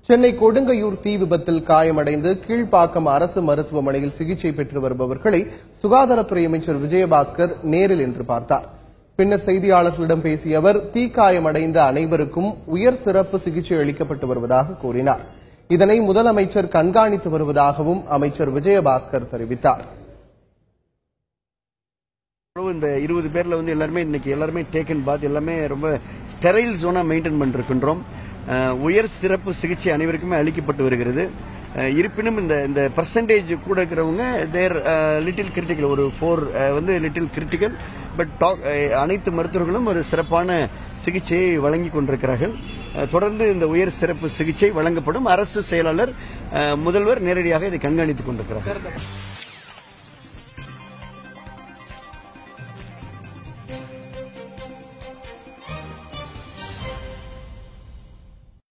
சென்னை கொடுங்கையூர் தீ விபத்தில் காயமடைந்து கீழ்ப்பாக்கம் அரசு மருத்துவமனையில் சிகிச்சை பெற்று வருபவர்களை சுகாதாரத்துறை அமைச்சர் விஜயபாஸ்கர் நேரில் இன்று பார்த்தார் பின்னர் செய்தியாளர்களிடம் பேசிய அவர் தீக்காயமடைந்த அனைவருக்கும் உயர் சிறப்பு சிகிச்சை அளிக்கப்பட்டு வருவதாக கூறினார் இதனை முதலமைச்சர் கண்காணித்து வருவதாகவும் அமைச்சர் விஜயபாஸ்கர் தெரிவித்தார் அவ்வளவு இந்த இருபது பேர்ல வந்து எல்லாருமே இன்னைக்கு எல்லாருமே டேக்கன் பாத் எல்லாமே ரொம்ப ஸ்டெரைல் ஜோனா மெயின்டைன் பண்ணிருக்கின்றோம் அஹ், உயர் சிறப்பு சிகிச்சை அனைவருக்குமே அளிக்கப்பட்டு வருகிறது அஹ், இருப்பினும் இந்த இந்த பர்சன்டேஜ் கூட இருக்கிறவங்க தேர் லிட்டில் கிரிட்டிக்கல் ஒரு ஃபோர் வந்து லிட்டில் கிரிட்டிக்கல் பட் அனைத்து மருத்துவர்களும் ஒரு சிறப்பான சிகிச்சையை வழங்கி கொண்டிருக்கிறார்கள் அஹ், தொடர்ந்து இந்த உயர் சிறப்பு சிகிச்சை வழங்கப்படும் அரசு செயலாளர் அஹ், முதல்வர் நேரடியாக இதை கண்காணித்துக் கொண்டிருக்கிறார்கள்